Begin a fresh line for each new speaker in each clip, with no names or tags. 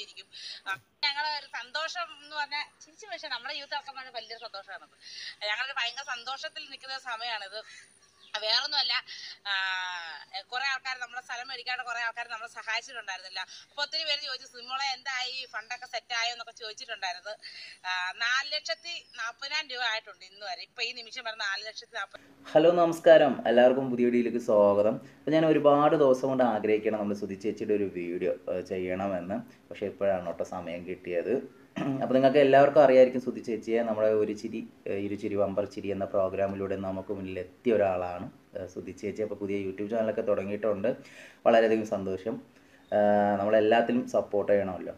ഇരിക്കും ആ, ഞങ്ങളെ ഒരു സന്തോഷം എന്ന് പറഞ്ഞാൽ ചിരിച്ചു പക്ഷേ നമ്മുടെ യൂത്ത് ആക്കാൻ വലിയൊരു സന്തോഷമാണത് ഞങ്ങളൊരു ഭയങ്കര സന്തോഷത്തിൽ നിൽക്കുന്ന സമയമാണിത് വേറൊന്നുമല്ല കുറെ ആൾക്കാർ നമ്മുടെ സ്ഥലം മേടിക്കാണ്ട് കുറെ ആൾക്കാർ നമ്മളെ സഹായിച്ചിട്ടുണ്ടായിരുന്നില്ല അപ്പൊ ഒത്തിരി പേര് ചോദിച്ചു സിമോളെ എന്തായി ഫണ്ടൊക്കെ സെറ്റ് ആയോ എന്നൊക്കെ ചോദിച്ചിട്ടുണ്ടായിരുന്നു ആ, നാല് ലക്ഷത്തി നാൽപ്പതിനായിരം രൂപ ആയിട്ടുണ്ട് ഇന്ന് വരെ ഇപ്പൊ ഈ നിമിഷം വരെ നാല് ലക്ഷത്തി നാൽപ്പത്
ഹലോ നമസ്കാരം എല്ലാവർക്കും പുതിയ വീഡിയോയിലേക്ക് സ്വാഗതം അപ്പോൾ ഞാൻ ഒരുപാട് ദിവസം കൊണ്ട് ആഗ്രഹിക്കണം നമ്മൾ സുധി ചേച്ചിയുടെ ഒരു വീഡിയോ ഏഹ്, ചെയ്യണമെന്ന് പക്ഷേ ഇപ്പോഴാണ് കേട്ടോ സമയം കിട്ടിയത് അപ്പോൾ നിങ്ങൾക്ക് എല്ലാവർക്കും അറിയായിരിക്കും സുധി ചേച്ചിയെ നമ്മുടെ ഒരു ചിരി ഏഹ്, ഇരുചിരി വമ്പർ ചിരി എന്ന പ്രോഗ്രാമിലൂടെ നമുക്ക് മുന്നിൽ എത്തിയ ഒരാളാണ് ഏഹ്, സുധി ചേച്ചി അപ്പോൾ പുതിയ യൂട്യൂബ് ചാനലൊക്കെ തുടങ്ങിയിട്ടുണ്ട് വളരെയധികം സന്തോഷം ഏഹ്, നമ്മളെല്ലാത്തിലും സപ്പോർട്ട് ചെയ്യണമല്ലോ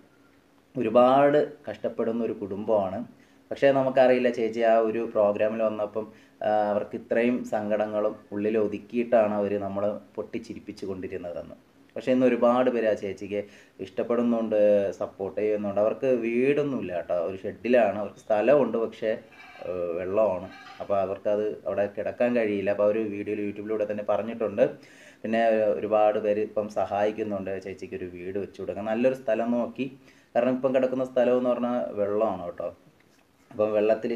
ഒരുപാട് കഷ്ടപ്പെടുന്ന ഒരു കുടുംബമാണ് പക്ഷേ നമുക്കറിയില്ല ചേച്ചി ആ ഒരു പ്രോഗ്രാമിൽ വന്നപ്പം ആ, അവർക്ക് ഇത്രയും സങ്കടങ്ങളും ഉള്ളിൽ ഒതുക്കിയിട്ടാണ് അവർ നമ്മളെ പൊട്ടിച്ചിരിപ്പിച്ചു കൊണ്ടിരുന്നതെന്ന് പക്ഷേ ഇന്ന് ഒരുപാട് പേര് ആ ചേച്ചിക്ക് ഇഷ്ടപ്പെടുന്നുണ്ട് സപ്പോർട്ട് ചെയ്യുന്നുണ്ട് അവർക്ക് വീടൊന്നുമില്ല കേട്ടോ ഒരു ഷെഡിലാണ് അവർക്ക് സ്ഥലമുണ്ട് പക്ഷേ ആ, വെള്ളമാണ് അപ്പോൾ അവർക്കത് അവിടെ കിടക്കാൻ കഴിയില്ല അപ്പോൾ അവർ വീഡിയോയിൽ യൂട്യൂബിലൂടെ തന്നെ പറഞ്ഞിട്ടുണ്ട് പിന്നെ ഒരുപാട് പേര് ഇപ്പം സഹായിക്കുന്നുണ്ട് ചേച്ചിക്ക് ഒരു വീട് വെച്ചു കൊടുക്കാൻ നല്ലൊരു സ്ഥലം നോക്കി കാരണം ഇപ്പം കിടക്കുന്ന സ്ഥലം എന്ന് പറഞ്ഞാൽ വെള്ളമാണ് കേട്ടോ അപ്പം വെള്ളത്തിൽ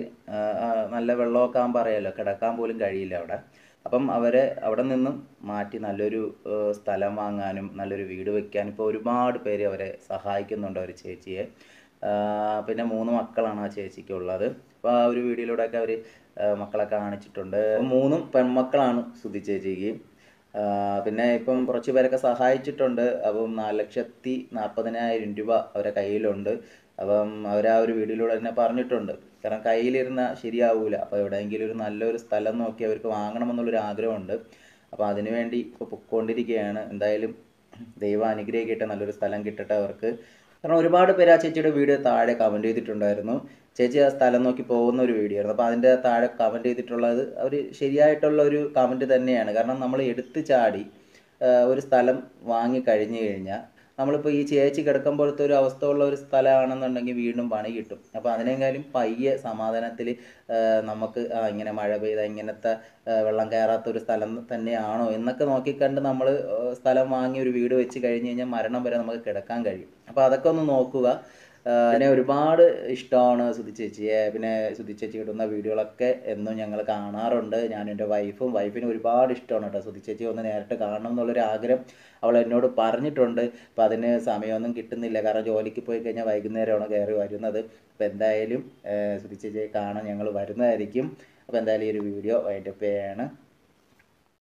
നല്ല വെള്ളമൊക്കെ ആകുമ്പോൾ അറിയാമല്ലോ കിടക്കാൻ പോലും കഴിയില്ല അവിടെ അപ്പം അവരെ അവിടെ നിന്നും മാറ്റി നല്ലൊരു ആ, സ്ഥലം വാങ്ങാനും നല്ലൊരു വീട് വെക്കാനും ഇപ്പോൾ ഒരുപാട് പേര് അവരെ സഹായിക്കുന്നുണ്ട് അവർ ചേച്ചിയെ ആ, പിന്നെ മൂന്ന് മക്കളാണ് ആ ചേച്ചിക്ക് ഉള്ളത് അപ്പോൾ ആ ഒരു വീഡിയോയിലൂടെയൊക്കെ അവർ മക്കളെ കാണിച്ചിട്ടുണ്ട് മൂന്നും പെൺമക്കളാണ് സുധി ചേച്ചിക്ക് ആ, പിന്നെ ഇപ്പം കുറച്ച് പേരൊക്കെ സഹായിച്ചിട്ടുണ്ട് അപ്പം നാല് ലക്ഷത്തി നാൽപ്പതിനായിരം രൂപ അവരെ കയ്യിലുണ്ട് അപ്പം അവർ ആ ഒരു വീഡിയോയിലൂടെ തന്നെ പറഞ്ഞിട്ടുണ്ട് കാരണം കയ്യിലിരുന്ന ശരിയാവൂല അപ്പോൾ എവിടെയെങ്കിലും ഒരു നല്ലൊരു സ്ഥലം നോക്കി അവർക്ക് വാങ്ങണമെന്നുള്ളൊരു ആഗ്രഹമുണ്ട് അപ്പോൾ അതിനുവേണ്ടി ഇപ്പോൾ പൊയ്ക്കൊണ്ടിരിക്കുകയാണ് എന്തായാലും ദൈവം അനുഗ്രഹിക്കട്ടെ നല്ലൊരു സ്ഥലം കിട്ടട്ടെ അവർക്ക് കാരണം ഒരുപാട് പേര് ആ ചേച്ചിയുടെ വീഡിയോ താഴെ കമൻറ്റ് ചെയ്തിട്ടുണ്ടായിരുന്നു ചേച്ചി ആ സ്ഥലം നോക്കി പോകുന്ന ഒരു വീഡിയോ ആയിരുന്നു അപ്പോൾ അതിൻ്റെ താഴെ കമൻറ്റ് ചെയ്തിട്ടുള്ളത് അവർ ശരിയായിട്ടുള്ള ഒരു കമൻറ്റ് തന്നെയാണ് കാരണം നമ്മൾ എടുത്തു ചാടി ആ, ഒരു സ്ഥലം വാങ്ങി കഴിഞ്ഞു കഴിഞ്ഞാൽ നമ്മളിപ്പോൾ ഈ ചേച്ചി കിടക്കുമ്പോഴത്തെ ഒരു അവസ്ഥ ഉള്ള ഒരു സ്ഥലമാണെന്നുണ്ടെങ്കിൽ വീണ്ടും പണി കിട്ടും അപ്പോൾ അതിനേക്കാളും പയ്യെ സമാധാനത്തിൽ നമുക്ക് ആ, ഇങ്ങനെ മഴ പെയ്ത ഇങ്ങനത്തെ ആ, വെള്ളം കയറാത്ത ഒരു സ്ഥലം തന്നെയാണോ എന്നൊക്കെ നോക്കിക്കണ്ട് നമ്മൾ സ്ഥലം വാങ്ങി ഒരു വീട് വെച്ച് കഴിഞ്ഞ് കഴിഞ്ഞാൽ മരണം വരെ നമുക്ക് കിടക്കാൻ കഴിയും അപ്പോൾ അതൊക്കെ ഒന്ന് നോക്കുക ആ, എന്നെ ഒരുപാട് ഇഷ്ടമാണ് സുധി ചേച്ചിയെ പിന്നെ സുധി ചേച്ചി ഇടുന്ന വീഡിയോകളൊക്കെ എന്നും ഞങ്ങൾ കാണാറുണ്ട് ഞാൻ എൻ്റെ വൈഫും വൈഫിന് ഒരുപാട് ഇഷ്ടമാണ് കേട്ടോ സുധി ചേച്ചി ഒന്ന് നേരിട്ട് കാണണം എന്നുള്ളൊരു ആഗ്രഹം അവൾ എന്നോട് പറഞ്ഞിട്ടുണ്ട് അപ്പോൾ അതിന് സമയമൊന്നും കിട്ടുന്നില്ല കാരണം ജോലിക്ക് പോയി കഴിഞ്ഞാൽ വൈകുന്നേരമാണ് കയറി വരുന്നത് അപ്പോൾ എന്തായാലും ആ, സുധി ചേച്ചിയെ കാണാൻ ഞങ്ങൾ വരുന്നതായിരിക്കും അപ്പോൾ എന്തായാലും ഈ ഒരു വീഡിയോ വൈൻഡപ്പ് ചെയ്യാണ്